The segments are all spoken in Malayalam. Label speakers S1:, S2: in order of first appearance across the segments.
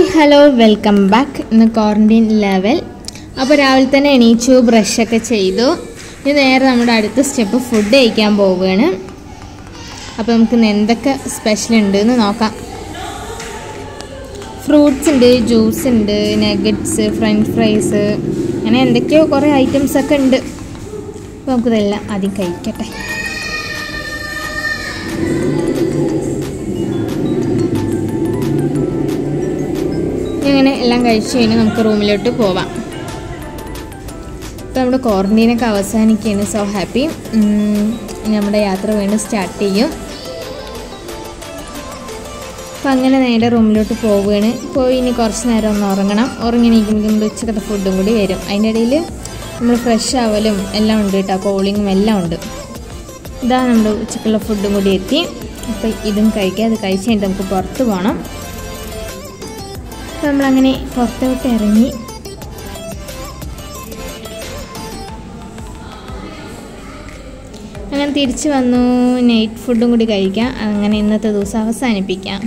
S1: ഹലോ വെൽക്കം ബാക്ക് ഇന്ന് ക്വാറന്റൈൻ ലെവൽ അപ്പോൾ രാവിലെ തന്നെ എണീച്ചു ബ്രഷൊക്കെ ചെയ്തു ഇനി നേരെ നമ്മുടെ അടുത്ത സ്റ്റെപ്പ് ഫുഡ് കഴിക്കാൻ പോവുകയാണ് അപ്പോൾ നമുക്ക് ഇന്ന് എന്തൊക്കെ സ്പെഷ്യൽ ഉണ്ട് എന്ന് നോക്കാം ഫ്രൂട്ട്സ് ഉണ്ട് ജ്യൂസ് ഉണ്ട് നഗറ്റ്സ് ഫ്രഞ്ച് ഫ്രൈസ് അങ്ങനെ എന്തൊക്കെയോ കുറേ ഐറ്റംസ് ഒക്കെ ഉണ്ട് അപ്പോൾ നമുക്കിതെല്ലാം ആദ്യം കഴിക്കട്ടെ അങ്ങനെ എല്ലാം കഴിച്ച് കഴിഞ്ഞ് നമുക്ക് റൂമിലോട്ട് പോവാം ഇപ്പോൾ നമ്മുടെ ക്വാറന്റൈനൊക്കെ അവസാനിക്കുകയാണ് സോ ഹാപ്പി നമ്മുടെ യാത്ര വീണ്ടും സ്റ്റാർട്ട് ചെയ്യും അപ്പം അങ്ങനെ നേരെ റൂമിലോട്ട് പോവുകയാണ് പോയി ഇനി കുറച്ച് നേരം ഒന്ന് ഉറങ്ങണം ഉറങ്ങി നീക്കുമ്പോൾ നമ്മുടെ ഉച്ചക്കത്തെ ഫുഡും കൂടി വരും അതിൻ്റെ ഇടയിൽ നമ്മൾ ഫ്രഷ് ആവലും എല്ലാം ഉണ്ട് കേട്ടോ കോളിങ്ങും എല്ലാം ഉണ്ട് ഇതാ നമ്മുടെ ഉച്ചക്കുള്ള ഫുഡും കൂടി എത്തി അപ്പോൾ ഇതും കഴിക്കുക അത് കഴിച്ച് കഴിഞ്ഞിട്ട് നമുക്ക് പുറത്ത് പോകണം അപ്പോൾ നമ്മളങ്ങനെ പുറത്തോട്ട് ഇറങ്ങി അങ്ങനെ തിരിച്ചു വന്നു നൈറ്റ് ഫുഡും കൂടി കഴിക്കാം അങ്ങനെ ഇന്നത്തെ ദിവസം അവസാനിപ്പിക്കാം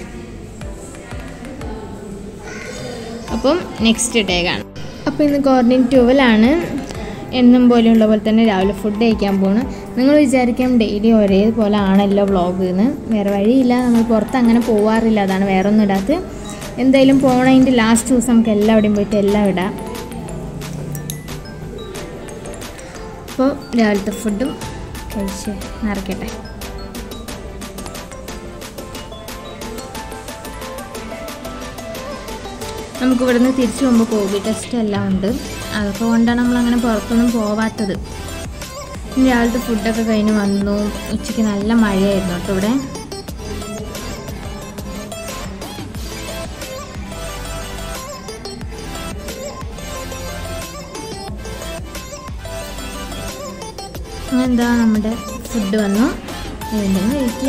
S1: അപ്പം നെക്സ്റ്റ് ഡേ കാണാം അപ്പോൾ ഇന്ന് ക്വാറന്റൈൻ ട്വൽവാണ് എന്നും പോലെയുള്ള പോലെ തന്നെ രാവിലെ ഫുഡ് കഴിക്കാൻ പോണ് നിങ്ങൾ വിചാരിക്കാം ഡെയിലി ഒരേപോലെ ആണല്ലോ വ്ളോഗ് എന്ന് വേറെ വഴിയില്ല നമ്മൾ പുറത്ത് അങ്ങനെ പോവാറില്ല അതാണ് വേറെ ഒന്നും ഇടാത്ത എന്തായാലും പോണതിൻ്റെ ലാസ്റ്റ് ദിവസം നമുക്ക് എല്ലാവിടെയും പോയിട്ട് എല്ലാം ഇടാം അപ്പോൾ രാവിലത്തെ ഫുഡും കഴിച്ച് നിറയ്ക്കട്ടെ നമുക്ക് ഇവിടുന്ന് തിരിച്ചു പോകുമ്പോൾ കോവിഡ് ടെസ്റ്റ് എല്ലാം ഉണ്ട് അതൊക്കെ കൊണ്ടാണ് നമ്മളങ്ങനെ പുറത്തൊന്നും പോവാത്തത് ഇനി രാവിലത്തെ ഫുഡൊക്കെ കഴിഞ്ഞ് വന്നു ഉച്ചയ്ക്ക് നല്ല മഴയായിരുന്നു കേട്ടോ ഇവിടെ എന്താ നമ്മുടെ ഫുഡ് വന്നു വീണ്ടും കഴിക്കുക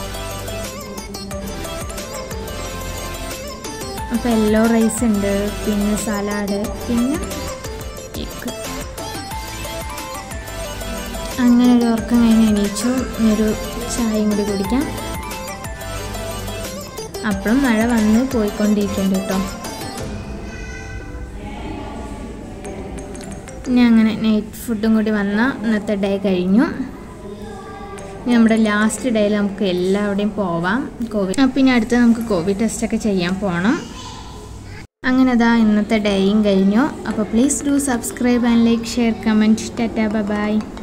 S1: അപ്പോൾ യെല്ലോ റൈസ് ഉണ്ട് പിന്നെ സലാഡ് പിന്നെ എഗ് അങ്ങനെ ഒരു ഉറക്കം കഴിഞ്ഞ് എണീച്ചു ഇനി ഒരു ചായയും കൂടി കുടിക്കാം അപ്പോഴും മഴ വന്ന് പോയിക്കൊണ്ടിരിക്കുന്നുണ്ട് കേട്ടോ ഇനി അങ്ങനെ നൈറ്റ് ഫുഡും കൂടി വന്ന ഇന്നത്തെ ഡേ കഴിഞ്ഞു ഇനി നമ്മുടെ ലാസ്റ്റ് ഡേയിൽ നമുക്ക് എല്ലാവിടെയും പോവാം കോവിഡ് അപ്പം ഇനി അടുത്ത് നമുക്ക് കോവിഡ് ടെസ്റ്റൊക്കെ ചെയ്യാൻ പോകണം അങ്ങനെ അതാ ഇന്നത്തെ ഡേയും കഴിഞ്ഞു അപ്പോൾ please do subscribe and like share comment tata by